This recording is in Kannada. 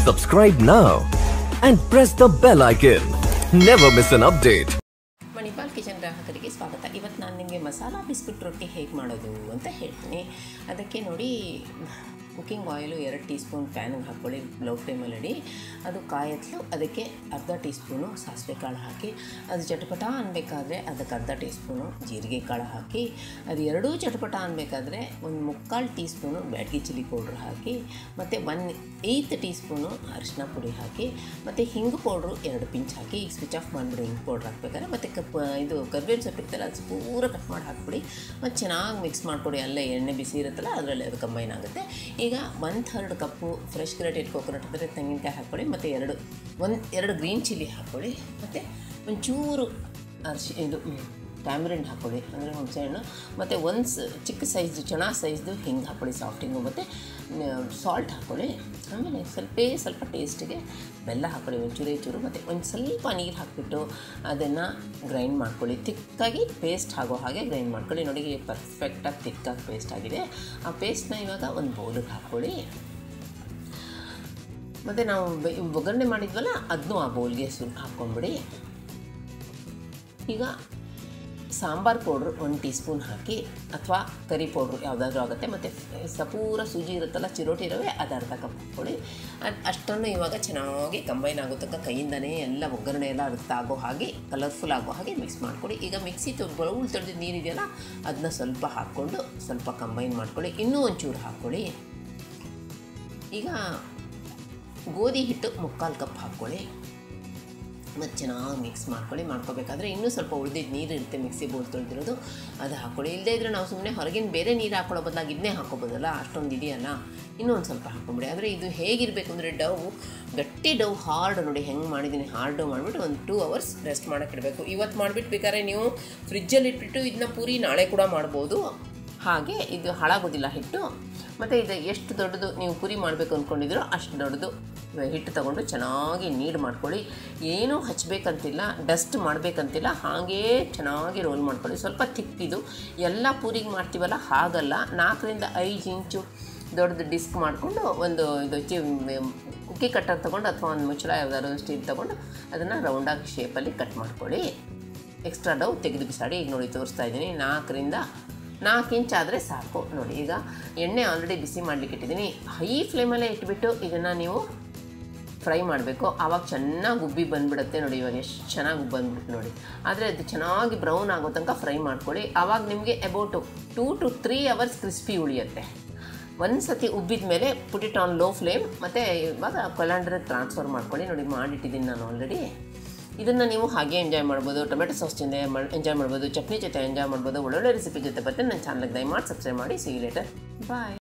Subscribe now and press the bell icon. Never miss an update. Manipal kitchen ಗ್ರಾಹಕರಿಗೆ ಸ್ವಾಗತ ಇವತ್ತು ನಾನು ನಿಮಗೆ ಮಸಾಲ ಬಿಸ್ಕುಟ್ ರೊಟ್ಟಿ ಹೇಗೆ ಮಾಡೋದು ಅಂತ ಹೇಳ್ತೀನಿ ಅದಕ್ಕೆ ನೋಡಿ ಕುಕ್ಕಿಂಗ್ ಆಯಿಲು ಎರಡು ಟೀ ಸ್ಪೂನ್ ಪ್ಯಾನಿಗೆ ಹಾಕ್ಕೊಳ್ಳಿ ಲೋ ಫ್ಲೇಮಲ್ಲಿ ಇಡಿ ಅದು ಕಾಯತ್ಲು ಅದಕ್ಕೆ ಅರ್ಧ ಟೀ ಸ್ಪೂನು ಸಾಸಿವೆ ಕಾಳು ಹಾಕಿ ಅದು ಚಟಪಟ ಅನ್ಬೇಕಾದ್ರೆ ಅದಕ್ಕೆ ಅರ್ಧ ಟೀ ಸ್ಪೂನು ಜೀರಿಗೆ ಕಾಳು ಹಾಕಿ ಅದು ಎರಡೂ ಚಟಪಟ ಅನ್ಬೇಕಾದ್ರೆ ಒಂದು ಮುಕ್ಕಾಲು teaspoon Byadgi chilli powder ಹಾಕಿ ಮತ್ತು ಒನ್ ಏಯ್ತ್ ಟೀ ಸ್ಪೂನು ಅರಿಶಿನ ಪುಡಿ ಹಾಕಿ ಮತ್ತು ಹಿಂಗು ಪೌಡ್ರು ಎರಡು ಪಿಂಚ್ ಹಾಕಿ ಈಗ ಸ್ವಿಚ್ ಆಫ್ ಮಾಡಿಬಿಡಿ ಹಿಂಗೆ ಪೌಡ್ರ್ ಹಾಕ್ಬೇಕಾದ್ರೆ ಮತ್ತು ಕಪ್ ಇದು ಕರ್ಬೇವಿನ ಸೊಪ್ಪು ಇರ್ತಲ್ಲ ಅದು ಪೂರ ಕಟ್ ಮಾಡಿ ಹಾಕ್ಬಿಡಿ ಮತ್ತು ಚೆನ್ನಾಗಿ ಮಿಕ್ಸ್ ಮಾಡಿಕೊಡಿ ಅಲ್ಲೇ ಎಣ್ಣೆ ಬಿಸಿ ಇರುತ್ತಲ್ಲ ಅದರಲ್ಲಿ ಅದು ಕಂಬೈನ್ ಆಗುತ್ತೆ ಈಗ one third cup fresh grated coconut ಅಂದರೆ ತೆಂಗಿನಕಾಯಿ ಹಾಕ್ಕೊಳ್ಳಿ ಮತ್ತು ಎರಡು ಒಂದು ಎರಡು ಗ್ರೀನ್ ಚಿಲ್ಲಿ ಹಾಕ್ಕೊಳ್ಳಿ ಮತ್ತು ಒಂಚೂರು ಅರ್ಶಿ ಇದು ಟ್ಯಾಮ್ರಿನ್ ಹಾಕ್ಕೊಳ್ಳಿ ಅಂದರೆ ಹುಣಸೆಹಣ್ಣು ಮತ್ತು ಒಂದು ಸ ಚಿಕ್ಕ ಸೈಜ್ದು ಚೆನ್ನ ಸೈಜ್ದು ಹಿಂಗೆ ಹಾಕ್ಕೊಳ್ಳಿ ಸಾಫ್ಟ್ ಹಿಂಗು ಮತ್ತು ಸಾಲ್ಟ್ ಹಾಕ್ಕೊಳ್ಳಿ ಆಮೇಲೆ ಸ್ವಲ್ಪ ಸ್ವಲ್ಪ ಟೇಸ್ಟಿಗೆ ಬೆಲ್ಲ ಹಾಕ್ಕೊಳ್ಳಿ ಒಂಚೂರೇ ಚೂರು ಮತ್ತು ಒಂದು ಸ್ವಲ್ಪ ನೀರು ಹಾಕಿಬಿಟ್ಟು ಅದನ್ನು ಗ್ರೈಂಡ್ ಮಾಡ್ಕೊಳ್ಳಿ ತಿಕ್ಕಾಗಿ ಪೇಸ್ಟ್ ಆಗೋ ಹಾಗೆ ಗ್ರೈಂಡ್ ಮಾಡ್ಕೊಳ್ಳಿ ನೋಡಿ ಪರ್ಫೆಕ್ಟಾಗಿ ತಿಕ್ಕಾಗಿ ಪೇಸ್ಟ್ ಆಗಿದೆ ಆ ಪೇಸ್ಟ್ನ ಇವಾಗ ಒಂದು ಬೌಲಿಗೆ ಹಾಕ್ಕೊಳ್ಳಿ ಮತ್ತು ನಾವು ಬೆ- ಒಗ್ಗರಣೆ ಮಾಡಿದ್ವಲ್ಲ ಅದನ್ನೂ ಆ ಬೌಲ್ಗೆ ಸು ಹಾಕ್ಕೊಂಬಿಡಿ ಈಗ ಸಾಂಬಾರು ಪೌಡ್ರು ಒಂದು ಟೀ ಸ್ಪೂನ್ ಹಾಕಿ ಅಥವಾ ಕರಿ ಪೌಡ್ರು ಯಾವುದಾದ್ರೂ ಆಗುತ್ತೆ ಮತ್ತು ಸಪೂರ ಸೂಜಿ ಇರುತ್ತಲ್ಲ ಚಿರೋಟಿ ರವೆ ಅದು ಅರ್ಧ ಕಪ್ ಹಾಕ್ಕೊಳ್ಳಿ ಅದು ಅಷ್ಟನ್ನು ಇವಾಗ ಚೆನ್ನಾಗಿ ಕಂಬೈನ್ ಆಗೋ ತನಕ ಕೈಯಿಂದನೇ ಎಲ್ಲ ಒಗ್ಗರಣೆ ಎಲ್ಲ ಅರ್ಥ ಆಗೋ ಹಾಗೆ ಕಲರ್ಫುಲ್ ಆಗೋ ಹಾಗೆ ಮಿಕ್ಸ್ ಮಾಡ್ಕೊಳ್ಳಿ ಈಗ ಮಿಕ್ಸಿ ಬೌಲ್ ತೊಳೆದು ನೀರಿದೆಯಲ್ಲ ಅದನ್ನ ಸ್ವಲ್ಪ ಹಾಕ್ಕೊಂಡು ಸ್ವಲ್ಪ ಕಂಬೈನ್ ಮಾಡ್ಕೊಳ್ಳಿ ಇನ್ನೂ ಒಂಚೂರು ಹಾಕ್ಕೊಳ್ಳಿ ಈಗ ಗೋಧಿ ಹಿಟ್ಟು ಮುಕ್ಕಾಲು ಕಪ್ ಹಾಕ್ಕೊಳ್ಳಿ ಮತ್ತು ಚೆನ್ನಾಗಿ ಮಿಕ್ಸ್ ಮಾಡ್ಕೊಳ್ಳಿ ಮಾಡ್ಕೋಬೇಕಾದ್ರೆ ಇನ್ನೂ ಸ್ವಲ್ಪ ಉಳಿದಿದ್ದು ನೀರು ಇರುತ್ತೆ ಮಿಕ್ಸಿ ಬೋಲ್ ತೊಳೆದಿರೋದು ಅದು ಹಾಕ್ಕೊಳ್ಳಿ ಇಲ್ಲದೇ ಇದ್ದರೆ ನಾವು ಸುಮ್ಮನೆ ಹೊರಗಿನ ಬೇರೆ ನೀರು ಹಾಕೊಳ್ಳೋ ಬದಲಾಗಿ ಇದನ್ನೇ ಹಾಕೋಬೋದಲ್ಲ ಅಷ್ಟೊಂದು ಇದೆಯಲ್ಲ ಇನ್ನೂ ಒಂದು ಸ್ವಲ್ಪ ಹಾಕ್ಕೊಂಬಿಡಿ ಆದರೆ ಇದು ಹೇಗಿರಬೇಕು ಅಂದರೆ ಡವ್ ಗಟ್ಟಿ ಡವ್ ಹಾರ್ಡ್ ನೋಡಿ ಹೆಂಗೆ ಮಾಡಿದ್ದೀನಿ ಹಾರ್ಡ್ ಡವ್ ಮಾಡಿಬಿಟ್ಟು ಒಂದು ಟೂ ಅವರ್ಸ್ ರೆಸ್ಟ್ ಮಾಡೋಕ್ಕೆ ಇಡಬೇಕು ಇವತ್ತು ಮಾಡಿಬಿಟ್ಟು ಬೇಕಾದ್ರೆ ನೀವು ಫ್ರಿಜ್ಜಲ್ಲಿ ಇಟ್ಬಿಟ್ಟು ಇದನ್ನ ಪೂರಿ ನಾಳೆ ಕೂಡ ಮಾಡ್ಬೋದು ಹಾಗೆ ಇದು ಹಾಳಾಗೋದಿಲ್ಲ ಹಿಟ್ಟು ಮತ್ತು ಇದು ಎಷ್ಟು ದೊಡ್ಡದು ನೀವು ಪುರಿ ಮಾಡಬೇಕು ಅಂದ್ಕೊಂಡಿದ್ದೀರೋ ಅಷ್ಟು ದೊಡ್ಡದು ಹಿಟ್ಟು ತಗೊಂಡು ಚೆನ್ನಾಗಿ ನೀಡ್ ಮಾಡ್ಕೊಳ್ಳಿ ಏನೂ ಹಚ್ಚಬೇಕಂತಿಲ್ಲ ಡಸ್ಟ್ ಮಾಡಬೇಕಂತಿಲ್ಲ ಹಾಗೇ ಚೆನ್ನಾಗಿ ರೋಲ್ ಮಾಡ್ಕೊಳ್ಳಿ ಸ್ವಲ್ಪ ತಿಕ್ಕಿದು ಎಲ್ಲ ಪೂರಿಗೆ ಮಾಡ್ತೀವಲ್ಲ ಹಾಗಲ್ಲ ನಾಲ್ಕರಿಂದ ಐದು ಇಂಚು ದೊಡ್ಡದು ಡಿಸ್ಕ್ ಮಾಡಿಕೊಂಡು ಒಂದು ಇದು ಚಿ ಕುಕ್ಕಿ ಕಟ್ಟರ್ ತೊಗೊಂಡು ಅಥವಾ ಒಂದು ಮುಚ್ಚಳ ಯಾವ್ದಾದ್ರು ಒಂದು ಸ್ಟೀಲ್ ತೊಗೊಂಡು ಅದನ್ನು ರೌಂಡಾಗಿ ಶೇಪಲ್ಲಿ ಕಟ್ ಮಾಡ್ಕೊಳ್ಳಿ ಎಕ್ಸ್ಟ್ರಾ ಡವ್ ತೆಗೆದು ಬಿಸಾಡಿ ಈಗ ನೋಡಿ ತೋರಿಸ್ತಾ ಇದ್ದೀನಿ ನಾಲ್ಕರಿಂದ ನಾಲ್ಕು ಇಂಚ್ ಆದರೆ ಸಾಕು ನೋಡಿ ಈಗ ಎಣ್ಣೆ ಆಲ್ರೆಡಿ ಬಿಸಿ ಮಾಡಲಿಕ್ಕೆ ಇಟ್ಟಿದ್ದೀನಿ ಹೈ ಫ್ಲೇಮಲ್ಲೇ ಇಟ್ಬಿಟ್ಟು ಇದನ್ನು ನೀವು ಫ್ರೈ ಮಾಡಬೇಕು ಆವಾಗ ಚೆನ್ನಾಗಿ ಉಬ್ಬಿ ಬಂದುಬಿಡುತ್ತೆ ನೋಡಿ ಇವಾಗ ಎಷ್ಟು ಚೆನ್ನಾಗಿ ಬಂದ್ಬಿಟ್ಟು ನೋಡಿ ಆದರೆ ಅದು ಚೆನ್ನಾಗಿ ಬ್ರೌನ್ ಆಗೋ ತನಕ ಫ್ರೈ ಮಾಡ್ಕೊಳ್ಳಿ ಆವಾಗ ನಿಮಗೆ about two to three hours crispy ಉಳಿಯುತ್ತೆ ಒಂದು ಸತಿ ಉಬ್ಬಿದ ಮೇಲೆ ಪುಟಿಟ್ ಆನ್ ಲೋ ಫ್ಲೇಮ್ ಮತ್ತು ಇವಾಗ ಕೊಲ್ಯಾಂಡ್ರಿಗೆ ಟ್ರಾನ್ಸ್ಫರ್ ಮಾಡ್ಕೊಳ್ಳಿ ನೋಡಿ ಮಾಡಿಟ್ಟಿದ್ದೀನಿ ನಾನು ಆಲ್ರೆಡಿ ಇದನ್ನು ನೀವು ಹಾಗೆ ಎಂಜಾಯ್ ಮಾಡ್ಬೋದು ಟೊಮೆಟೊ ಸಾಸ್ ಜೊತೆ ಎಂಜಾಯ್ ಮಾಡ್ಬೋದು ಚಟ್ನಿ ಜೊತೆ ಎಂಜಾಯ್ ಮಾಡ್ಬೋದು ಒಳ್ಳೊಳ್ಳೆ ರೆಸಿಪಿ ಜೊತೆ ಬರ್ತೀನಿ ನನ್ನ ಚಾನಲ್ಗೆ ದಯಮಾಡಿ ಸಬ್ಸ್ಕ್ರೈಬ್ ಮಾಡಿ ಸಿ ಲೇಟರ್ ಬಾಯ್